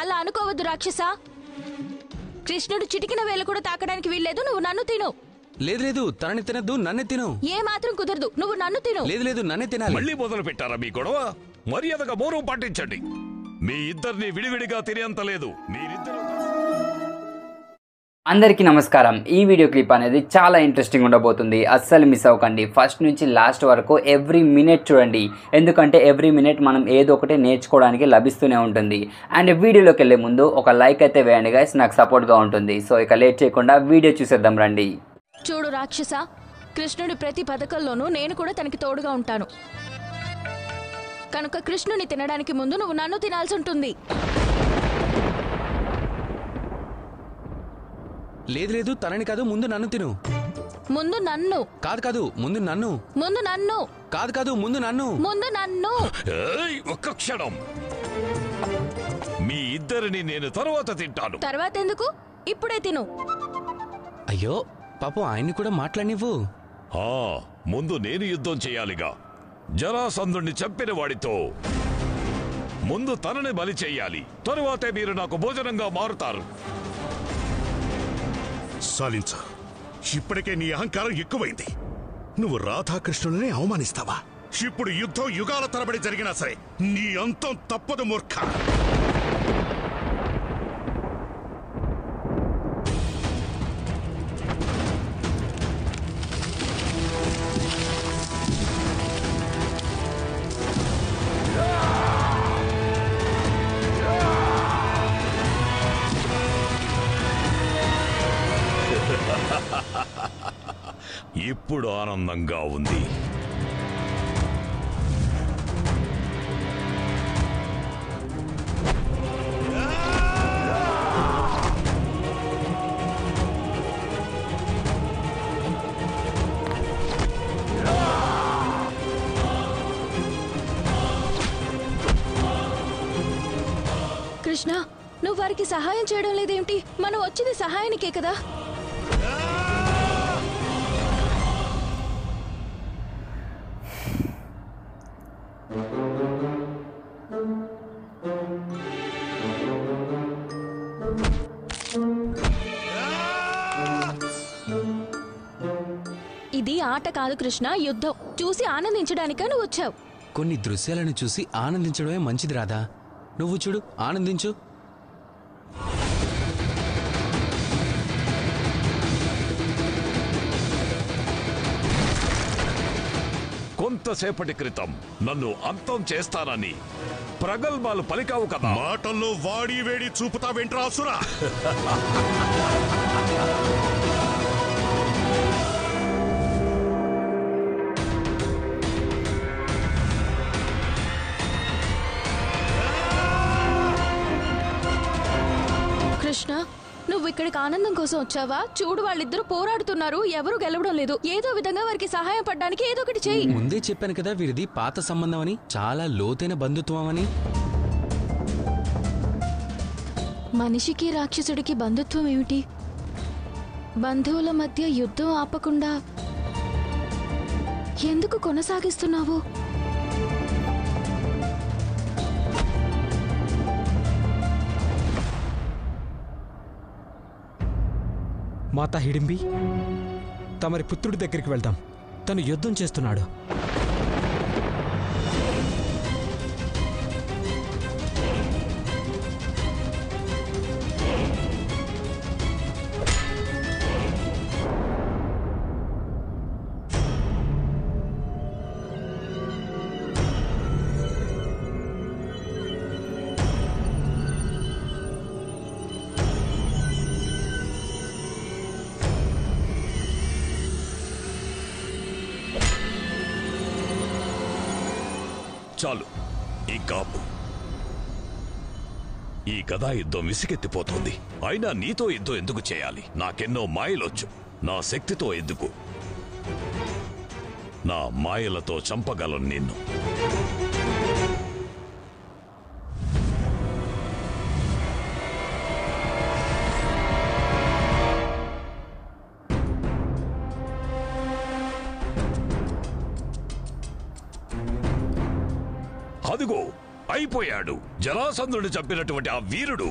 అలా అనుకోవద్దు రాక్షస కృష్ణుడు చిటికిన వేలు కూడా తాకడానికి వీల్లేదు నువ్వు నన్ను తిను లేదు లేదు తనని తినద్దు నన్నే తిను ఏ మాత్రం కుదరదు నువ్వు నన్ను తిను లేదు లేదు నన్నే తినాలి మళ్ళీ మొదలు పెట్టారా మీ గొడవ మర్యాదగా మౌనం పాటించండి మీ ఇద్దరిని విడివిడిగా తినేంత లేదు మీరిద్దరు అందరికీ నమస్కారం ఈ వీడియో క్లిప్ అనేది చాలా ఇంట్రెస్టింగ్ ఉండబోతుంది అస్సలు మిస్ అవ్వకండి ఫస్ట్ నుంచి లాస్ట్ వరకు ఎవ్రీ మినిట్ చూడండి ఎందుకంటే ఎవ్రీ మినిట్ మనం ఏదో ఒకటి నేర్చుకోవడానికి లభిస్తూనే ఉంటుంది అండ్ వీడియోలోకి వెళ్ళే ముందు ఒక లైక్ అయితే వేయండి గైస్ నాకు సపోర్ట్గా ఉంటుంది సో ఇక లేట్ చేయకుండా వీడియో చూసేద్దాం రండి చూడు రాక్షస కృష్ణుడి ప్రతి పథకంలోనూ నేను కూడా తనకి తోడుగా ఉంటాను కనుక కృష్ణుని తినడానికి ముందు నువ్వు నన్ను తినాల్సి ఉంటుంది లేదు లేదు తనని కాదు ముందు నన్ను తిను ముందు నన్ను కాదు కాదు ముందు నన్ను ముందు నన్ను కాదు కాదు ముందు నన్ను ముందు నన్ను ఏయ్, ఒక్క క్షణం మీ ఇద్దరిని నేను తరువాత తింటాను తర్వాత ఎందుకు ఇప్పుడే తిను అయ్యో పాపం ఆయన్ని కూడా మాట్లాడినివ్వు ఆ ముందు నేను యుద్ధం చేయాలిగా జరాసంధుణ్ణి చంపిన వాడితో ముందు తనని బలి చెయ్యాలి తరువాతే మీరు నాకు భోజనంగా మారుతారు సాలించు ఇప్పటికే నీ అహంకారం ఎక్కువైంది నువ్వు రాధాకృష్ణులని అవమానిస్తావా ఇప్పుడు యుద్ధం యుగాల తరబడి జరిగినా సరే నీ అంతం తప్పదు మూర్ఖ ఇప్పుడు ఆనందంగా ఉంది కృష్ణ నువ్వు వారికి సహాయం చేయడం లేదేమిటి మనం వచ్చింది సహాయానికే కదా ఇది ఆట కాదు కృష్ణ యుద్ధం చూసి ఆనందించడానికా నువ్వు వచ్చావు కొన్ని దృశ్యాలను చూసి ఆనందించడమే మంచిది రాదా నువ్వు చూడు ఆనందించు కొంతసేపటి క్రితం నన్ను అంతం చేస్తానని ప్రగల్భాలు పలికావు కదా మాటల్లో వాడి వేడి చూపుతా వెంట్రాసురా కృష్ణ నువ్వు ఇక్కడికి ఆనందం కోసం వచ్చావా చూడు వాళ్ళిద్దరూ పోరాడుతున్నారు ఎవరు గెలవడం లేదు ఏదో విధంగా వారికి సహాయం పడడానికి ఏదో ఒకటి చెయ్యి ముందే చెప్పాను కదా వీరిది పాత సంబంధం అని చాలా లోతైన బంధుత్వం అని మనిషికి రాక్షసుడికి బంధుత్వం ఏమిటి బంధువుల మధ్య యుద్ధం ఆపకుండా ఎందుకు కొనసాగిస్తున్నావు మాతా హిడింబి తమరి పుత్రుడి దగ్గరికి వెళ్దాం తను యుద్ధం చేస్తున్నాడు చాలు ఈ కాపు ఈ గదా యుద్ధం విసిగెత్తిపోతుంది అయినా నీతో యుద్ధం ఎందుకు చేయాలి నాకెన్నో మాయలొచ్చు నా శక్తితో ఎందుకు నా మాయలతో చంపగలను నిన్ను అదిగో అయిపోయాడు జరాసంధుడిని చంపినటువంటి ఆ వీరుడు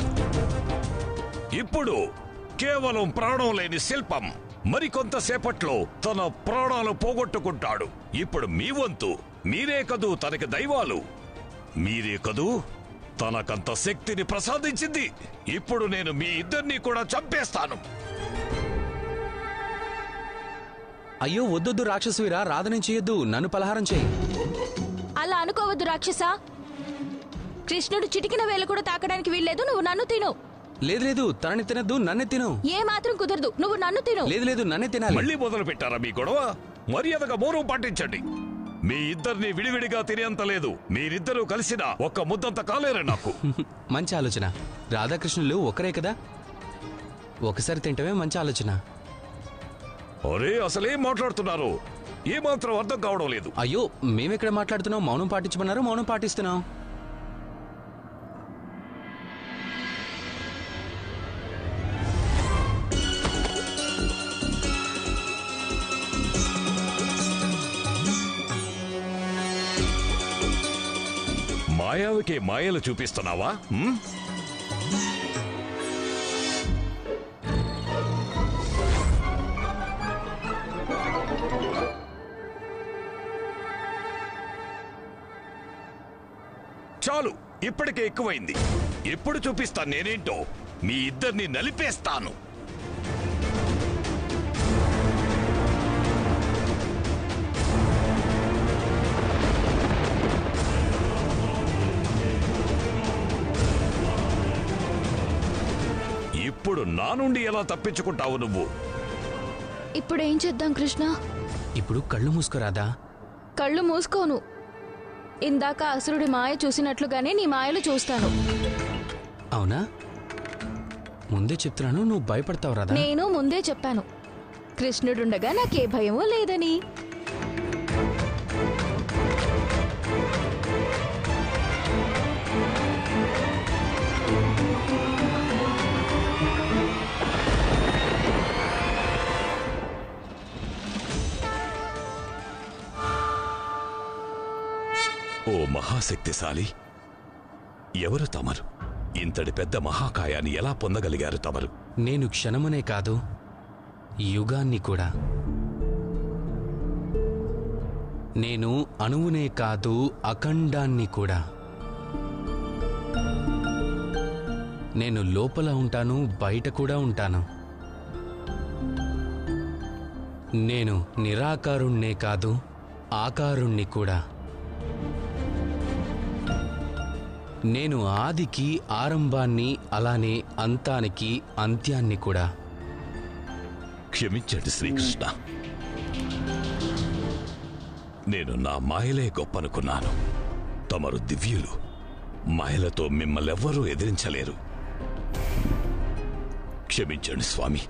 ఇప్పుడు కేవలం ప్రాణం లేని శిల్పం మరికొంతసేపట్లో తన ప్రాణాలు పోగొట్టుకుంటాడు ఇప్పుడు మీ వంతు మీరే కదూ తనకి దైవాలు మీరే కదూ తనకంత శక్తిని ప్రసాదించింది ఇప్పుడు నేను మీ ఇద్దరిని కూడా చంపేస్తాను అయ్యో వద్దొద్దు రాక్షసువీరా రాధనం చేయొద్దు నన్ను పలహారం చేయి అలా అనుకోవద్దు రాక్షస కృష్ణుడు చిటికిన వేలు కూడా తాకడానికి వీల్లేదు నువ్వు నన్ను తిను లేదు లేదు తనని తినద్దు నన్నే తిను ఏ మాత్రం కుదరదు నువ్వు నన్ను తిను లేదు లేదు నన్నే తినాలి మళ్ళీ మొదలు పెట్టారా మీ గొడవ మర్యాదగా మౌనం పాటించండి మీ ఇద్దరిని విడివిడిగా తినేంత లేదు మీరిద్దరూ కలిసిన ఒక్క ముద్దంత కాలేరు నాకు మంచి ఆలోచన రాధాకృష్ణులు ఒకరే కదా ఒకసారి తింటమే మంచి ఆలోచన అరే అసలేం మాట్లాడుతున్నారు ఏమాత్రం అర్థం కావడం లేదు అయ్యో మేమెక్కడ మాట్లాడుతున్నాం మౌనం పాటించమన్నారు మౌనం పాటిస్తున్నాం మాయావికి మాయలు చూపిస్తున్నావా హ్మ్? చాలు ఇప్పటికే ఎక్కువైంది ఎప్పుడు చూపిస్తాను నేనేంటో మీ ఇద్దరిని నలిపేస్తాను ఇప్పుడు నా నుండి ఎలా తప్పించుకుంటావు నువ్వు ఇప్పుడు ఏం చేద్దాం కృష్ణ ఇప్పుడు కళ్ళు మూసుకోరాదా కళ్ళు మూసుకోను ఇందాక అసురుడి మాయ చూసినట్లుగానే నీ మాయలు చూస్తాను అవునా ముందే చెప్తున్నాను నువ్వు భయపడతావు రాదా నేను ముందే చెప్పాను కృష్ణుడుండగా నాకే భయమూ లేదని ఓ మహాశక్తిశాలి ఎవరు తమరు ఇంతటి పెద్ద మహాకాయాన్ని ఎలా పొందగలిగారు తమరు నేను క్షణమునే కాదు యుగాన్ని కూడా నేను అణువునే కాదు అఖండాన్ని కూడా నేను లోపల ఉంటాను బయట కూడా ఉంటాను నేను నిరాకారుణ్ణే కాదు ఆకారుణ్ణి కూడా నేను ఆదికి ఆరంభాన్ని అలానే అంతానికి అంత్యాన్ని కూడా క్షమించండి శ్రీకృష్ణ నేను నా మాయలే గొప్పనుకున్నాను తమరు దివ్యులు మాయలతో మిమ్మల్నెవ్వరూ ఎదిరించలేరు క్షమించండి స్వామి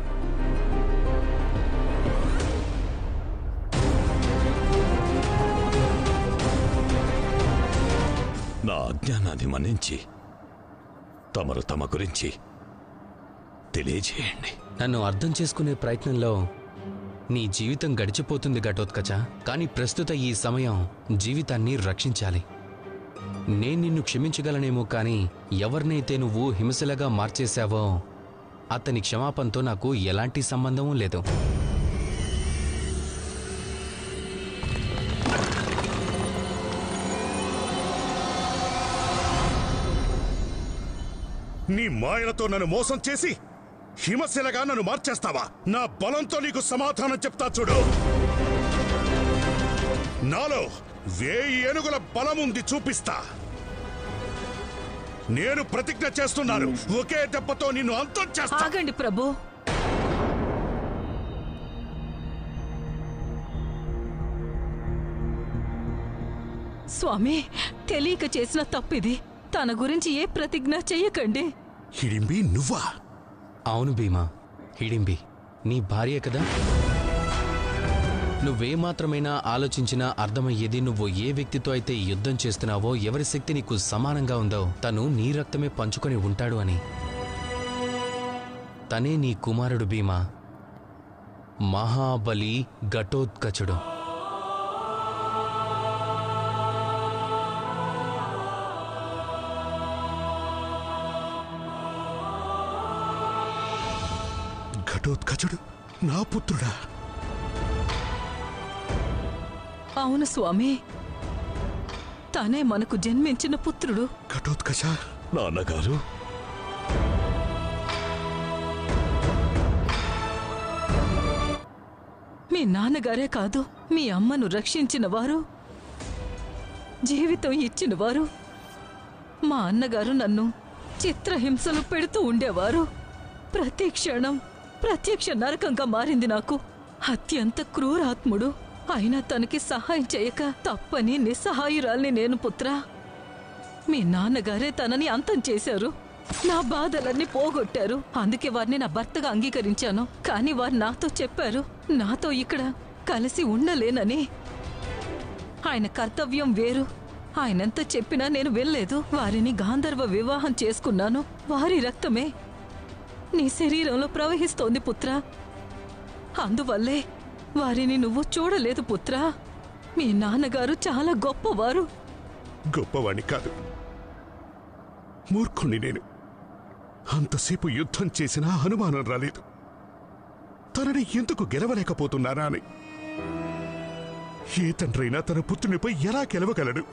నా అజ్ఞానాన్ని మన్నించి తమరు తమ గురించి తెలియజేయండి నన్ను అర్థం చేసుకునే ప్రయత్నంలో నీ జీవితం గడిచిపోతుంది ఘటోత్కచ కానీ ప్రస్తుత ఈ సమయం జీవితాన్ని రక్షించాలి నేను నిన్ను క్షమించగలనేమో కానీ ఎవరినైతే నువ్వు హింసలుగా మార్చేశావో అతని క్షమాపణతో నాకు ఎలాంటి సంబంధం లేదు నీ మాయలతో నన్ను మోసం చేసి హిమశిలగా నన్ను మార్చేస్తావా నా బలంతో నీకు సమాధానం చెప్తా చూడు నాలో వేయి ఏనుగుల బలముంది చూపిస్తా నేను ప్రతిజ్ఞ చేస్తున్నాను ఒకే దెబ్బతో నిన్ను అంతం చేస్తా ఆగండి ప్రభు స్వామి తెలియక చేసిన తప్పిది తన గురించి ఏ ప్రతిజ్ఞ చెయ్యకండి హిడింబి నువ్వా అవును భీమా హిడింబి నీ భార్య కదా నువ్వేమాత్రమైనా ఆలోచించినా అర్థమయ్యేది నువ్వు ఏ వ్యక్తితో అయితే యుద్ధం చేస్తున్నావో ఎవరి శక్తి నీకు సమానంగా ఉందో తను నీ రక్తమే పంచుకొని ఉంటాడు అని తనే నీ కుమారుడు భీమా మహాబలి ఘటోత్కచుడు ఘటోత్కచుడు నా పుత్రుడా అవును స్వామి తనే మనకు జన్మించిన పుత్రుడు ఘటోత్కచ నాన్నగారు మీ నాన్నగారే కాదు మీ అమ్మను రక్షించిన వారు జీవితం ఇచ్చిన వారు మా అన్నగారు నన్ను చిత్రహింసలు పెడుతూ ఉండేవారు ప్రతి క్షణం ప్రత్యక్ష నరకంగా మారింది నాకు అత్యంత క్రూరాత్ముడు అయినా తనకి సహాయం చేయక తప్పని నిస్సహాయురాల్ని నేను పుత్రా మీ నాన్నగారే తనని అంతం చేశారు నా బాధలన్నీ పోగొట్టారు అందుకే వారిని నా భర్తగా అంగీకరించాను కానీ వారు నాతో చెప్పారు నాతో ఇక్కడ కలిసి ఉండలేనని ఆయన కర్తవ్యం వేరు ఆయనెంత చెప్పినా నేను వెళ్ళలేదు వారిని గాంధర్వ వివాహం చేసుకున్నాను వారి రక్తమే నీ శరీరంలో ప్రవహిస్తోంది పుత్రా అందువల్లే వారిని నువ్వు చూడలేదు పుత్రా మీ నాన్నగారు చాలా గొప్పవారు గొప్పవాణ్ణి కాదు మూర్ఖుణ్ణి నేను అంతసేపు యుద్ధం చేసినా అనుమానం రాలేదు తనని ఎందుకు గెలవలేకపోతున్నానా అని ఏ తండ్రైనా తన పుత్రునిపై ఎలా గెలవగలడు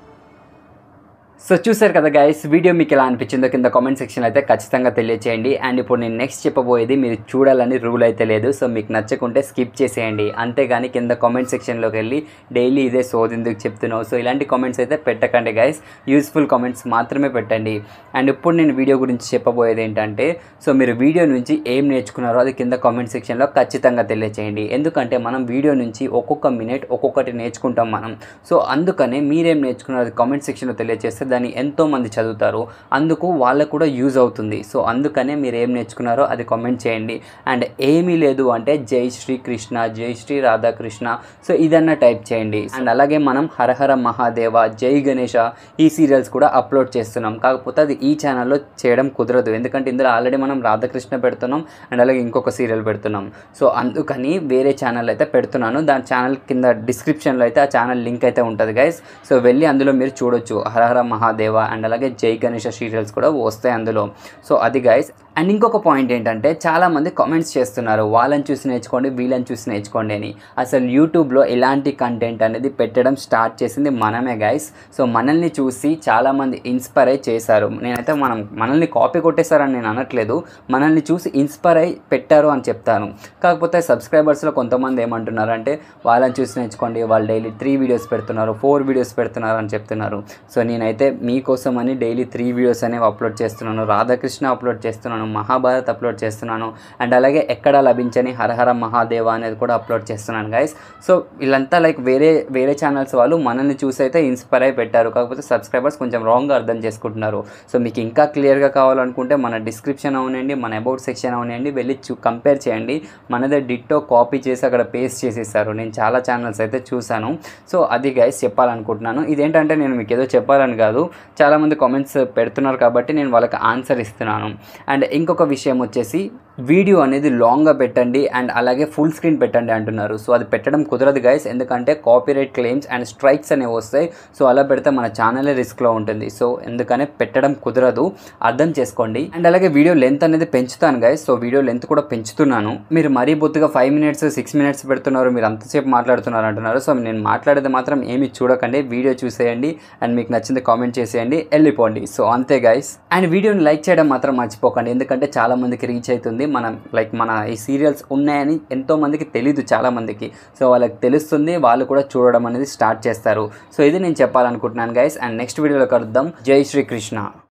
సో చూసారు కదా గైస్ వీడియో మీకు ఎలా అనిపించిందో కింద కామెంట్ సెక్షన్ అయితే ఖచ్చితంగా తెలియచేయండి అండ్ ఇప్పుడు నేను నెక్స్ట్ చెప్పబోయేది మీరు చూడాలని రూల్ అయితే లేదు సో మీకు నచ్చకుంటే స్కిప్ చేసేయండి అంతేగాని కింద కామెంట్ సెక్షన్లోకి వెళ్ళి డైలీ ఇదే సోదెందుకు చెప్తున్నావు సో ఇలాంటి కామెంట్స్ అయితే పెట్టకండి గైస్ యూస్ఫుల్ కామెంట్స్ మాత్రమే పెట్టండి అండ్ ఇప్పుడు నేను వీడియో గురించి చెప్పబోయేది ఏంటంటే సో మీరు వీడియో నుంచి ఏం నేర్చుకున్నారో అది కింద కామెంట్ సెక్షన్లో ఖచ్చితంగా తెలియచేయండి ఎందుకంటే మనం వీడియో నుంచి ఒక్కొక్క మినిట్ ఒక్కొక్కటి నేర్చుకుంటాం మనం సో అందుకనే మీరేం నేర్చుకున్నారో అది కామెంట్ సెక్షన్లో తెలియజేస్తే దాన్ని ఎంతో మంది చదువుతారు అందుకు వాళ్ళకు కూడా యూజ్ అవుతుంది సో అందుకనే మీరు ఏం నేర్చుకున్నారో అది కామెంట్ చేయండి అండ్ ఏమీ లేదు అంటే జై శ్రీ కృష్ణ జై శ్రీ రాధాకృష్ణ సో ఇదన్నా టైప్ చేయండి అండ్ అలాగే మనం హరహర మహాదేవ జై గణేష ఈ సీరియల్స్ కూడా అప్లోడ్ చేస్తున్నాం కాకపోతే అది ఈ ఛానల్లో చేయడం కుదరదు ఎందుకంటే ఇందులో ఆల్రెడీ మనం రాధాకృష్ణ పెడుతున్నాం అండ్ అలాగే ఇంకొక సీరియల్ పెడుతున్నాం సో అందుకని వేరే ఛానల్ అయితే పెడుతున్నాను దాని ఛానల్ కింద డిస్క్రిప్షన్లో అయితే ఆ ఛానల్ లింక్ అయితే ఉంటుంది గైస్ సో వెళ్ళి అందులో మీరు చూడొచ్చు హరహర మహాదేవ అండ్ అలాగే జై గణేష సీరియల్స్ కూడా వస్తాయి అందులో సో అది గైస్ అండ్ ఇంకొక పాయింట్ ఏంటంటే చాలామంది కామెంట్స్ చేస్తున్నారు వాళ్ళని చూసి నేర్చుకోండి వీళ్ళని చూసి నేర్చుకోండి అని అసలు యూట్యూబ్లో ఎలాంటి కంటెంట్ అనేది పెట్టడం స్టార్ట్ చేసింది మనమే గైస్ సో మనల్ని చూసి చాలామంది ఇన్స్పైర్ అయి చేశారు నేనైతే మనం మనల్ని కాపీ కొట్టేశారని నేను అనట్లేదు మనల్ని చూసి ఇన్స్పైర్ అయి పెట్టారు అని చెప్తాను కాకపోతే సబ్స్క్రైబర్స్లో కొంతమంది ఏమంటున్నారంటే వాళ్ళని చూసి నేర్చుకోండి వాళ్ళు డైలీ త్రీ వీడియోస్ పెడుతున్నారు ఫోర్ వీడియోస్ పెడుతున్నారు అని చెప్తున్నారు సో నేనైతే మీకోసం అని డైలీ త్రీ వీడియోస్ అనేవి అప్లోడ్ చేస్తున్నాను రాధాకృష్ణ అప్లోడ్ చేస్తున్నాను మహాభారత్ అప్లోడ్ చేస్తున్నాను అండ్ అలాగే ఎక్కడ లభించని హరహర మహాదేవ అనేది కూడా అప్లోడ్ చేస్తున్నాను గైస్ సో వీళ్ళంతా లైక్ వేరే వేరే ఛానల్స్ వాళ్ళు మనల్ని చూసి అయితే ఇన్స్పైర్ అయి పెట్టారు కాకపోతే సబ్స్క్రైబర్స్ కొంచెం రాంగ్గా అర్థం చేసుకుంటున్నారు సో మీకు ఇంకా క్లియర్గా కావాలనుకుంటే మన డిస్క్రిప్షన్ అవనండి మన అబౌట్ సెక్షన్ అవనండి వెళ్ళి చూ కంపేర్ చేయండి మనదే డిట్టో కాపీ చేసి అక్కడ పేస్ట్ చేసేసారు నేను చాలా ఛానల్స్ అయితే చూశాను సో అది గైస్ చెప్పాలనుకుంటున్నాను ఇదేంటంటే నేను మీకు ఏదో చెప్పాలని కాదు చాలామంది కామెంట్స్ పెడుతున్నారు కాబట్టి నేను వాళ్ళకి ఆన్సర్ ఇస్తున్నాను అండ్ ఇంకొక విషయం వచ్చేసి వీడియో అనేది లాంగ్గా పెట్టండి అండ్ అలాగే ఫుల్ స్క్రీన్ పెట్టండి అంటున్నారు సో అది పెట్టడం కుదరదు గైస్ ఎందుకంటే కాపీరైట్ క్లెయిమ్స్ అండ్ స్ట్రైక్స్ అనేవి వస్తాయి సో అలా పెడితే మన ఛానలే రిస్క్లో ఉంటుంది సో ఎందుకనే పెట్టడం కుదరదు అర్థం చేసుకోండి అండ్ అలాగే వీడియో లెంత్ అనేది పెంచుతాను గైస్ సో వీడియో లెంత్ కూడా పెంచుతున్నాను మీరు మరీ బొత్తుగా ఫైవ్ మినిట్స్ సిక్స్ మినిట్స్ పెడుతున్నారు మీరు అంతసేపు మాట్లాడుతున్నారు అంటున్నారు సో నేను మాట్లాడేది మాత్రం ఏమి చూడకండి వీడియో చూసేయండి అండ్ మీకు నచ్చింది కామెంట్ చేసేయండి వెళ్ళిపోండి సో అంతే గైస్ అండ్ వీడియోని లైక్ చేయడం మాత్రం మర్చిపోకండి ఎందుకంటే చాలా మందికి రీచ్ అవుతుంది మనం లైక్ మన ఈ సీరియల్స్ ఉన్నాయని ఎంతో మందికి తెలీదు చాలా మందికి సో వాళ్ళకి తెలుస్తుంది వాళ్ళు కూడా చూడడం అనేది స్టార్ట్ చేస్తారు సో ఇది నేను చెప్పాలనుకుంటున్నాను గైస్ అండ్ నెక్స్ట్ వీడియోలో కలుద్దాం జై శ్రీకృష్ణ